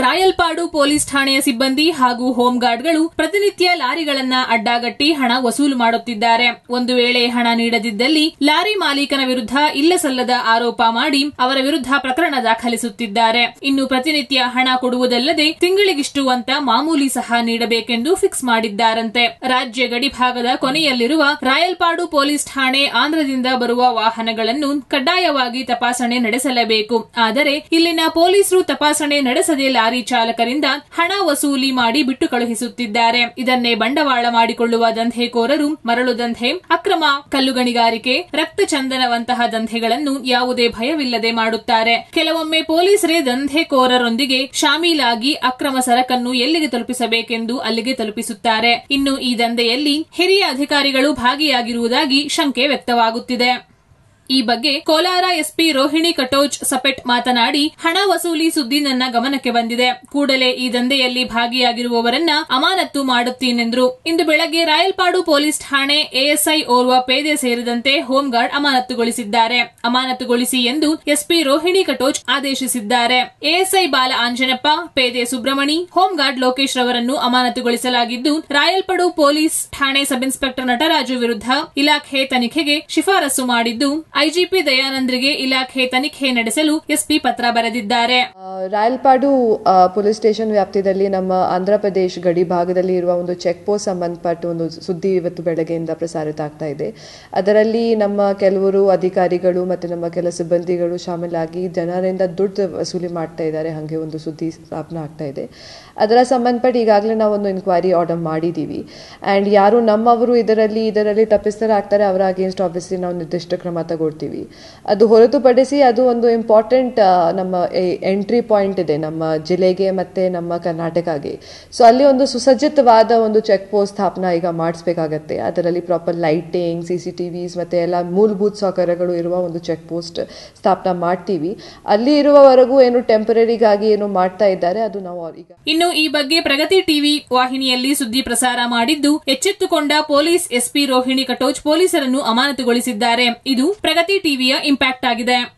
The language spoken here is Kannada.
ರಾಯಲ್ಪಾಡು ಪೊಲೀಸ್ ಠಾಣೆಯ ಸಿಬ್ಬಂದಿ ಹಾಗೂ ಹೋಂಗಾರ್ಡ್ಗಳು ಪ್ರತಿನಿತ್ಯ ಲಾರಿಗಳನ್ನ ಅಡ್ಡಾಗಟ್ಟಿ ಹಣ ವಸೂಲು ಮಾಡುತ್ತಿದ್ದಾರೆ ಒಂದು ವೇಳೆ ಹಣ ನೀಡದಿದ್ದಲ್ಲಿ ಲಾರಿ ಮಾಲೀಕನ ವಿರುದ್ಧ ಇಲ್ಲಸಲ್ಲದ ಆರೋಪ ಮಾಡಿ ಅವರ ವಿರುದ್ಧ ಪ್ರಕರಣ ದಾಖಲಿಸುತ್ತಿದ್ದಾರೆ ಇನ್ನು ಪ್ರತಿನಿತ್ಯ ಹಣ ಕೊಡುವುದಲ್ಲದೆ ತಿಂಗಳಿಗಿಷ್ಟು ಅಂತ ಮಾಮೂಲಿ ಸಹ ನೀಡಬೇಕೆಂದು ಫಿಕ್ಸ್ ಮಾಡಿದ್ದಾರಂತೆ ರಾಜ್ಯ ಗಡಿಭಾಗದ ಕೊನೆಯಲ್ಲಿರುವ ರಾಯಲ್ಪಾಡು ಪೊಲೀಸ್ ಠಾಣೆ ಆಂಧ್ರದಿಂದ ಬರುವ ವಾಹನಗಳನ್ನು ಕಡ್ಡಾಯವಾಗಿ ತಪಾಸಣೆ ನಡೆಸಲೇಬೇಕು ಆದರೆ ಇಲ್ಲಿನ ಪೊಲೀಸರು ತಪಾಸಣೆ ನಡೆಸದೆ ಲಾರಿ ಚಾಲಕರಿಂದ ಹಣ ವಸೂಲಿ ಮಾಡಿ ಬಿಟ್ಟು ಕಳುಹಿಸುತ್ತಿದ್ದಾರೆ ಇದನ್ನೇ ಬಂಡವಾಳ ಮಾಡಿಕೊಳ್ಳುವ ದಂಧೆಕೋರರು ಮರಳು ದಂಧೆ ಅಕ್ರಮ ಕಲ್ಲುಗಣಿಗಾರಿಕೆ ರಕ್ತ ಚಂದನವಂತಹ ದಂಧೆಗಳನ್ನು ಯಾವುದೇ ಭಯವಿಲ್ಲದೆ ಮಾಡುತ್ತಾರೆ ಕೆಲವೊಮ್ಮೆ ಪೊಲೀಸರೇ ದಂಧೆಕೋರರೊಂದಿಗೆ ಶಾಮೀಲಾಗಿ ಅಕ್ರಮ ಸರಕನ್ನು ಎಲ್ಲಿಗೆ ತಲುಪಿಸಬೇಕೆಂದು ಅಲ್ಲಿಗೆ ತಲುಪಿಸುತ್ತಾರೆ ಇನ್ನು ಈ ದಂಧೆಯಲ್ಲಿ ಹಿರಿಯ ಅಧಿಕಾರಿಗಳು ಭಾಗಿಯಾಗಿರುವುದಾಗಿ ಶಂಕೆ ವ್ಯಕ್ತವಾಗುತ್ತಿದೆ ಈ ಬಗ್ಗೆ ಕೋಲಾರ ಎಸ್ಪಿ ರೋಹಿಣಿ ಕಟೋಚ್ ಸಪೆಟ್ ಮಾತನಾಡಿ ಹಣ ವಸೂಲಿ ಸುದ್ದಿ ನನ್ನ ಗಮನಕ್ಕೆ ಬಂದಿದೆ ಕೂಡಲೇ ಈ ದಂಧೆಯಲ್ಲಿ ಭಾಗಿಯಾಗಿರುವವರನ್ನ ಅಮಾನತ್ತು ಮಾಡುತ್ತೀನೆಂದ್ರು ಇಂದು ಬೆಳಗ್ಗೆ ರಾಯಲ್ಪಾಡು ಪೊಲೀಸ್ ಠಾಣೆ ಎಎಸ್ಐ ಓರ್ವ ಪೇದೆ ಸೇರಿದಂತೆ ಹೋಂಗಾರ್ಡ್ ಅಮಾನತುಗೊಳಿಸಿದ್ದಾರೆ ಅಮಾನತುಗೊಳಿಸಿ ಎಂದು ಎಸ್ಪಿ ರೋಹಿಣಿ ಕಟೋಚ್ ಆದೇಶಿಸಿದ್ದಾರೆ ಎಎಸ್ಐ ಬಾಲ ಆಂಜನಪ್ಪ ಪೇದೆ ಸುಬ್ರಮಣಿ ಹೋಂಗಾರ್ಡ್ ಲೋಕೇಶ್ ರವರನ್ನು ಅಮಾನತುಗೊಳಿಸಲಾಗಿದ್ದು ರಾಯಲ್ಪಾಡು ಪೊಲೀಸ್ ಠಾಣೆ ಸಬ್ ಇನ್ಸ್ಪೆಕ್ಟರ್ ನಟರಾಜು ವಿರುದ್ಧ ಇಲಾಖೆ ತನಿಖೆಗೆ ಶಿಫಾರಸು ಮಾಡಿದ್ದು ಐಜಿಪಿ ದಯಾನಂದ್ರಿಗೆ ಇಲಾಖೆ ತನಿಖೆ ನಡೆಸಲು ಎಸ್ಪಿ ಪತ್ರ ಬರೆದಿದ್ದಾರೆ ಆ, ರಾಯಲ್ಪಾಡು ಆ, ಪೊಲೀಸ್ ಸ್ಟೇಷನ್ ವ್ಯಾಪ್ತಿಯಲ್ಲಿ ನಮ್ಮ ಆಂಧ್ರ ಪ್ರದೇಶ್ ಗಡಿ ಭಾಗದಲ್ಲಿ ಇರುವ ಒಂದು ಚೆಕ್ ಪೋಸ್ಟ್ ಸಂಬಂಧಪಟ್ಟ ಒಂದು ಸುದ್ದಿ ಇವತ್ತು ಬೆಳಗ್ಗೆಯಿಂದ ಪ್ರಸಾರಿತ ಆಗ್ತಾ ಇದೆ ಅದರಲ್ಲಿ ನಮ್ಮ ಕೆಲವರು ಅಧಿಕಾರಿಗಳು ಮತ್ತು ನಮ್ಮ ಕೆಲ ಸಿಬ್ಬಂದಿಗಳು ಶಾಮೀಲಾಗಿ ಜನರಿಂದ ದುಡ್ಡು ವಸೂಲಿ ಮಾಡ್ತಾ ಇದ್ದಾರೆ ಹಾಗೆ ಒಂದು ಸುದ್ದಿ ಸ್ಥಾಪನೆ ಆಗ್ತಾ ಇದೆ ಅದರ ಸಂಬಂಧಪಟ್ಟ ಈಗಾಗಲೇ ನಾವು ಒಂದು ಇನ್ಕ್ವೈರಿ ಆರ್ಡರ್ ಮಾಡಿದ್ದೀವಿ ಆ್ಯಂಡ್ ಯಾರು ನಮ್ಮವರು ಇದರಲ್ಲಿ ಇದರಲ್ಲಿ ತಪ್ಪಿತಸ್ಥರಾಗ್ತಾರೆ ಅವರ ಅಗೇನ್ಸ್ಟ್ ಆಬ್ವಿಯಸ್ಲಿ ನಾವು ನಿರ್ದಿಷ್ಟ ಕ್ರಮ ತಗೊಳ್ತೀವಿ ಅದು ಹೊರತುಪಡಿಸಿ ಅದು ಒಂದು ಇಂಪಾರ್ಟೆಂಟ್ ನಮ್ಮ ಎಂಟ್ರಿ ಪಾಯಿಂಟ್ ಇದೆ ನಮ್ಮ ಜಿಲ್ಲೆಗೆ ಮತ್ತು ನಮ್ಮ ಕರ್ನಾಟಕಗೆ ಸೊ ಅಲ್ಲಿ ಒಂದು ಸುಸಜ್ಜಿತವಾದ ಒಂದು ಚೆಕ್ ಪೋಸ್ಟ್ ಸ್ಥಾಪನಾ ಈಗ ಮಾಡಿಸ್ಬೇಕಾಗತ್ತೆ ಅದರಲ್ಲಿ proper lighting C C T Vs ಮತ್ತು ಎಲ್ಲ ಮೂಲಭೂತ ಸೌಕರ್ಯಗಳು ಇರುವ ಒಂದು ಚೆಕ್ ಪೋಸ್ಟ್ ಸ್ಥಾಪನಾ ಮಾಡ್ತೀವಿ ಅಲ್ಲಿ ಇರುವವರೆಗೂ ಏನು ಟೆಂಪರರಿಗಾಗಿ ಏನು ಮಾಡ್ತಾ ಇದ್ದಾರೆ ಅದು ನಾವು ಅವ್ರ್ ಈಗ ಇನ್ನು ಈ ಬಗ್ಗೆ ಪ್ರಗತಿ ಟಿವಿ ವಾಹಿನಿಯಲ್ಲಿ ಸುದ್ದಿ ಪ್ರಸಾರ ಮಾಡಿದ್ದು ಎಚ್ಚೆತ್ತುಕೊಂಡ ಪೊಲೀಸ್ ಎಸ್ಪಿ ರೋಹಿಣಿ ಕಟೋಚ್ ಪೊಲೀಸರನ್ನು ಅಮಾನತುಗೊಳಿಸಿದ್ದಾರೆ ಇದು ಪ್ರಗತಿ ಟಿವಿಯ ಇಂಪ್ಯಾಕ್ಟ್ ಆಗಿದೆ